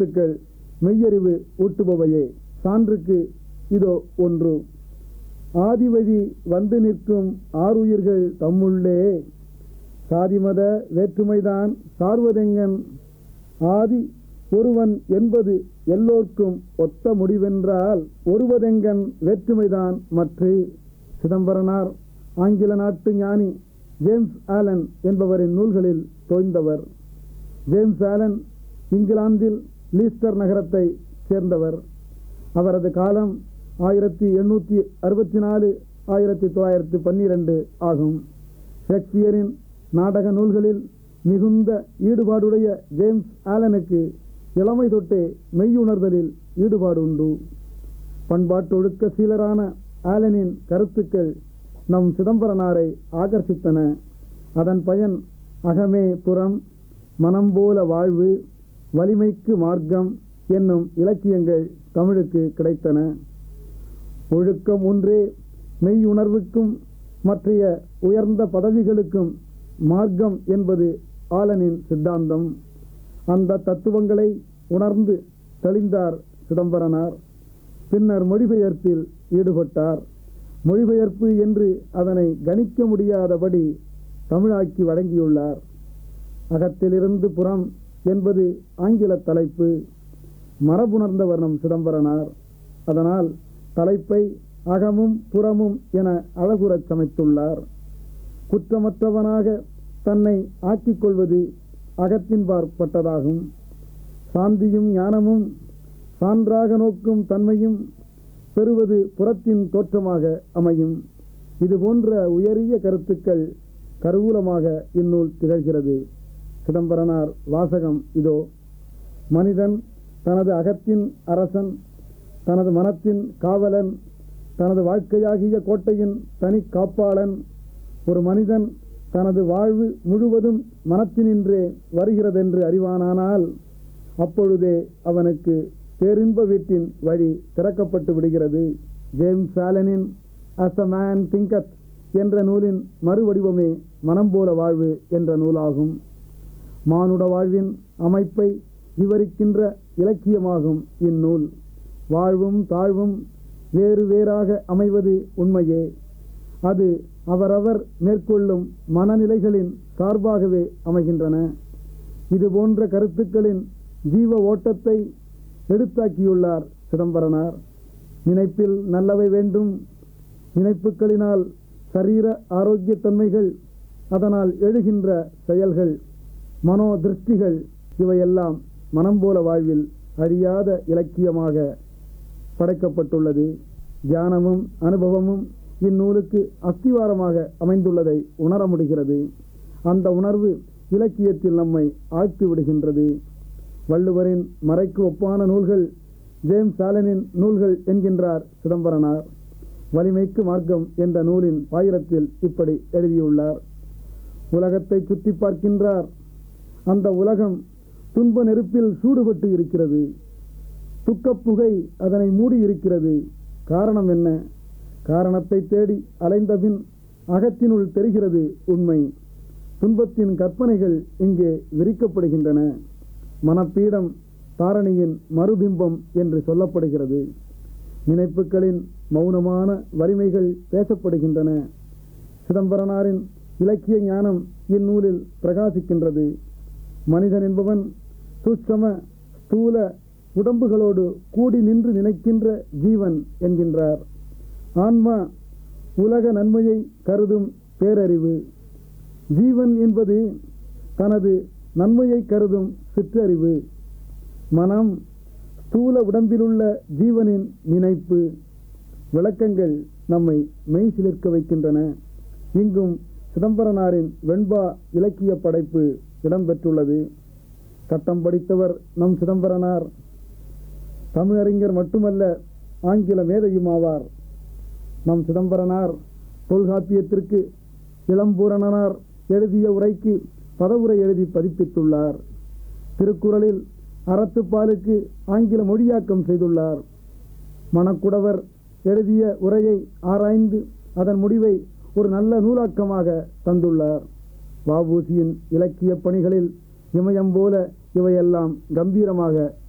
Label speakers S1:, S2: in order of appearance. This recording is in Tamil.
S1: கருத்துக்கள் மெய்யறிவு ஊட்டுபவையே சான்றுக்கு இதோ ஒன்று ஆதிவழி வந்து நிற்கும் ஆறுயிர்கள் தம்முள்ளே சாதிமத வேற்றுமைதான் சார்வதெங்கன் ஆதி ஒருவன் என்பது எல்லோர்க்கும் ஒத்த முடிவென்றால் ஒருவதெங்கன் வேற்றுமைதான் மற்று சிதம்பரனார் ஆங்கில நாட்டு ஞானி ஜேம்ஸ் ஆலன் என்பவரின் நூல்களில் தோய்ந்தவர் ஜேம்ஸ் ஆலன் இங்கிலாந்தில் லீஸ்டர் நகரத்தை சேர்ந்தவர் அவரது காலம் ஆயிரத்தி எண்ணூற்றி அறுபத்தி நாலு ஆயிரத்தி தொள்ளாயிரத்தி பன்னிரண்டு ஆகும் ஷேக்ஸ்பியரின் நாடக நூல்களில் மிகுந்த ஈடுபாடுடைய ஜேம்ஸ் ஆலனுக்கு இளமை தொட்டே மெய்யுணர்தலில் ஈடுபாடு உண்டு பண்பாட்டொழுக்க சீலரான ஆலனின் கருத்துக்கள் நம் சிதம்பரனாரை ஆகர்ஷித்தன அதன் பயன் அகமே புறம் மனம் போல வாழ்வு வலிமைக்கு மார்க்கம் என்னும் இலக்கியங்கள் தமிழுக்கு கிடைத்தன ஒழுக்கம் ஒன்றே மெய்யுணர்வுக்கும் மற்றைய உயர்ந்த பதவிகளுக்கும் மார்க்கம் என்பது ஆலனின் சித்தாந்தம் அந்த தத்துவங்களை உணர்ந்து தெளிந்தார் சிதம்பரனார் பின்னர் மொழிபெயர்ப்பில் ஈடுபட்டார் மொழிபெயர்ப்பு என்று அதனை கணிக்க முடியாதபடி தமிழாக்கி வழங்கியுள்ளார் அகத்திலிருந்து புறம் என்பது ஆங்கில தலைப்பு மரபுணர்ந்தவர் நம் சிதம்பரனார் அதனால் தலைப்பை அகமும் புறமும் என அழகுறச் சமைத்துள்ளார் குற்றமற்றவனாக தன்னை ஆக்கிக் கொள்வது அகத்தின்பாற்பட்டதாகும் சாந்தியும் ஞானமும் சான்றாக நோக்கும் தன்மையும் பெறுவது புறத்தின் தோற்றமாக அமையும் இது போன்ற உயரிய கருத்துக்கள் கருவூலமாக இந்நூல் திகழ்கிறது சிதம்பரனார் வாசகம் இதோ மனிதன் தனது அகத்தின் அரசன் தனது மனத்தின் காவலன் தனது வாழ்க்கையாகிய கோட்டையின் தனி காப்பாளன் ஒரு மனிதன் தனது வாழ்வு முழுவதும் மனத்தினின்றே வருகிறதென்று அறிவானானால் அப்பொழுதே அவனுக்கு பேரின்ப வீட்டின் வழி திறக்கப்பட்டு விடுகிறது ஜேம்ஸ் ஆலனின் அஸ் அ மேன் திங்கத் என்ற நூலின் மறுவடிவமே மனம் போல வாழ்வு என்ற நூலாகும் மானுட வாழ்வின் அமைப்பை விவரிக்கின்ற இலக்கியமாகும் இந்நூல் வாழ்வும் தாழ்வும் வேறு வேறாக அமைவது உண்மையே அது அவரவர் மேற்கொள்ளும் மனநிலைகளின் சார்பாகவே அமைகின்றன இது போன்ற கருத்துக்களின் ஜீவ ஓட்டத்தை எடுத்தாக்கியுள்ளார் சிதம்பரனார் நினைப்பில் நல்லவை வேண்டும் நினைப்புகளினால் சரீர ஆரோக்கியத்தன்மைகள் அதனால் எழுகின்ற செயல்கள் மனோ திருஷ்டிகள் இவையெல்லாம் மனம் போல வாழ்வில் அழியாத இலக்கியமாக படைக்கப்பட்டுள்ளது தியானமும் அனுபவமும் இந்நூலுக்கு அஸ்திவாரமாக அமைந்துள்ளதை உணர முடிகிறது அந்த உணர்வு இலக்கியத்தில் நம்மை ஆழ்த்தி விடுகின்றது வள்ளுவரின் மறைக்கு ஒப்பான நூல்கள் ஜேம்ஸ் ஆலனின் நூல்கள் என்கின்றார் சிதம்பரனார் வலிமைக்கு மார்க்கம் என்ற நூலின் பாயிரத்தில் இப்படி எழுதியுள்ளார் உலகத்தை சுற்றி பார்க்கின்றார் அந்த உலகம் துன்ப நெருப்பில் சூடுபட்டு இருக்கிறது துக்கப்புகை அதனை மூடி இருக்கிறது காரணம் என்ன காரணத்தை தேடி அலைந்தபின் அகத்தினுள் தெரிகிறது உண்மை துன்பத்தின் கற்பனைகள் இங்கே விரிக்கப்படுகின்றன மனப்பீடம் தாரணியின் மறுபிம்பம் என்று சொல்லப்படுகிறது நினைப்புகளின் மௌனமான வலிமைகள் பேசப்படுகின்றன சிதம்பரனாரின் இலக்கிய ஞானம் இந்நூலில் பிரகாசிக்கின்றது மனிதன் என்பவன் சூட்சம ஸ்தூல உடம்புகளோடு கூடி நின்று நினைக்கின்ற ஜீவன் என்கின்றார் ஆன்மா உலக நன்மையை கருதும் பேரறிவு ஜீவன் என்பது தனது நன்மையை கருதும் சிற்றறிவு மனம் ஸ்தூல உடம்பிலுள்ள ஜீவனின் நினைப்பு விளக்கங்கள் நம்மை மெய் சிலிர்க்க வைக்கின்றன இங்கும் சிதம்பரனாரின் வெண்பா இலக்கிய படைப்பு இடம்பெற்றுள்ளது சட்டம் படித்தவர் நம் சிதம்பரனார் தமிழறிஞர் மட்டுமல்ல ஆங்கில மேதையுமாவார் நம் சிதம்பரனார் தொல்காப்பியத்திற்கு இளம்பூரணனார் எழுதிய உரைக்கு பதவுரை எழுதி பதிப்பித்துள்ளார் திருக்குறளில் அறத்துப்பாலுக்கு ஆங்கில மொழியாக்கம் செய்துள்ளார் மணக்குடவர் எழுதிய உரையை ஆராய்ந்து அதன் முடிவை ஒரு நல்ல நூலாக்கமாக தந்துள்ளார் வஉசியின் இலக்கிய பணிகளில் இமயம் போல இவையெல்லாம் கம்பீரமாக